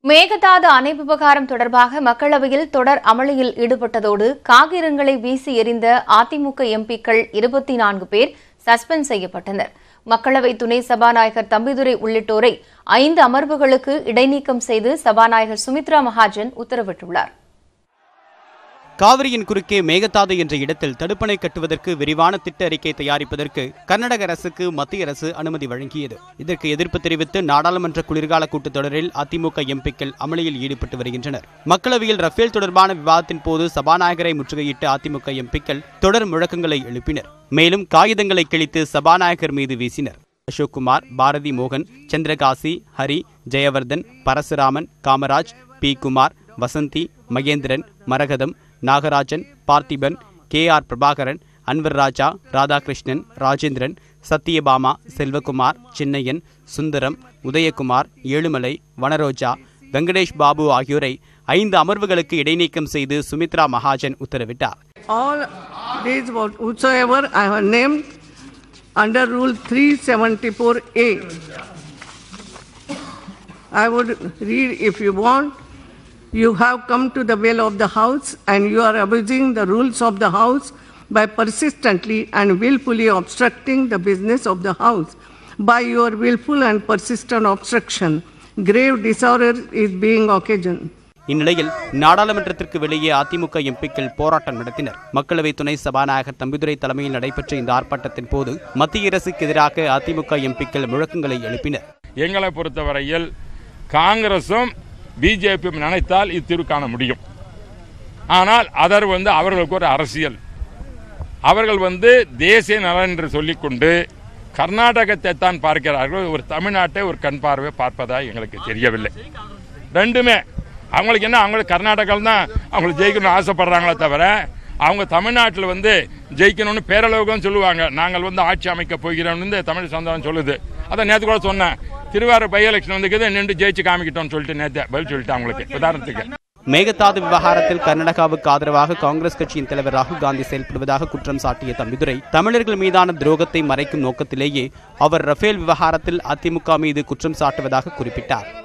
மேகதாது அணை விவகாரம் தொடர்பாக மக்களவையில் தொடர் அமளியில் ஈடுபட்டதோடு காகிதங்களை வீசி எறிந்த அதிமுக எம்பிக்கள் இருபத்தி நான்கு பேர் சஸ்பெண்ட் செய்யப்பட்டனர் மக்களவை துணை சபாநாயகர் தம்பிதுரை உள்ளிட்டோரை ஐந்து அமர்வுகளுக்கு இடைநீக்கம் செய்து சபாநாயகர் சுமித்ரா மகாஜன் உத்தரவிட்டுள்ளார் காவிரியின் குறுக்கே மேகதாது என்ற இடத்தில் தடுப்பணை கட்டுவதற்கு விரிவான திட்ட அறிக்கை தயாரிப்பதற்கு கர்நாடக அரசுக்கு மத்திய அரசு அனுமதி வழங்கியது இதற்கு எதிர்ப்பு தெரிவித்து நாடாளுமன்ற குளிர்கால கூட்டத்தொடரில் அதிமுக எம்பிக்கள் அமளியில் ஈடுபட்டு வருகின்றனர் மக்களவையில் ரஃபேல் தொடர்பான விவாதத்தின் போது சபாநாயகரை முற்றுகையிட்ட அதிமுக எம்பிக்கள் தொடர் முழக்கங்களை எழுப்பினர் மேலும் காகிதங்களை கிழித்து சபாநாயகர் மீது வீசினர் அசோக்குமார் பாரதி மோகன் Chandrakasi Hari Jayavardhan Parasuraman Kamaraj P Kumar Vasanthi Mahendran Maragatham Nagarajan Parthiban K R Prabhakaran Anwar Raja Radhakrishnan Rajendran Sathyabama Selvakumar Chinnaiyan Sundaram Udayakumar Ezhumalai Vanaroja Venkatesh Babu ஆகியோரை ஐந்து அமர்வுகளுக்கு இடைநீக்கம் செய்து சுமித்ரா மகாஜன் உத்தரவிட்டார் all these what- whosoever I have named under Rule 374A. I would read if you want. You have come to the well of the house and you are abusing the rules of the house by persistently and willfully obstructing the business of the house. By your willful and persistent obstruction, grave disorder is being occasioned. இந்நிலையில் நாடாளுமன்றத்திற்கு வெளியே அதிமுக எம்பிக்கள் போராட்டம் நடத்தினர் மக்களவை துணை சபாநாயகர் தம்பிதுரை தலைமையில் நடைபெற்ற இந்த ஆர்ப்பாட்டத்தின் போது மத்திய அரசுக்கு எதிராக அதிமுக எம்பிக்கள் முழக்கங்களை எழுப்பினர் எங்களை பொறுத்தவரையில் காங்கிரசும் பிஜேபியும் நினைத்தால் இத்தீர்வு காண முடியும் ஆனால் அதர் வந்து அவர்களுக்கு ஒரு அரசியல் அவர்கள் வந்து தேசிய நலன் என்று சொல்லிக்கொண்டு கர்நாடகத்தை தான் பார்க்கிறார்கள் ஒரு தமிழ்நாட்டை ஒரு கண் பார்வை பார்ப்பதா எங்களுக்கு தெரியவில்லை ரெண்டுமே அவங்களுக்கு என்ன அவங்களுக்கு கர்நாடகாவில் தான் அவங்களுக்கு ஜெயிக்கணும்னு ஆசைப்படுறாங்களே தவிர அவங்க தமிழ்நாட்டில் வந்து ஜெயிக்கணும்னு பேரளவுக்கும் சொல்லுவாங்க நாங்கள் வந்து ஆட்சி அமைக்க போகிறோம்னு இந்த தமிழ் சந்தானம் சொல்லுது அதை நேற்று கூட சொன்னேன் திருவாரூர் பை எலெக்ஷன் வந்துக்குது நின்று ஜெயிச்சு காமிக்கிட்டோம்னு சொல்லிட்டு நேற்று பதில் சொல்லிட்டு அவங்களுக்கு உதாரணத்துக்கு மேகதாது விவகாரத்தில் கர்நாடகாவுக்கு ஆதரவாக காங்கிரஸ் கட்சியின் தலைவர் ராகுல் காந்தி செயல்படுவதாக குற்றம் சாட்டிய தம்பிதுரை தமிழர்கள் மீதான துரோகத்தை மறைக்கும் நோக்கத்திலேயே அவர் ரஃபேல் விவகாரத்தில் அதிமுக மீது குற்றம் சாட்டுவதாக குறிப்பிட்டார்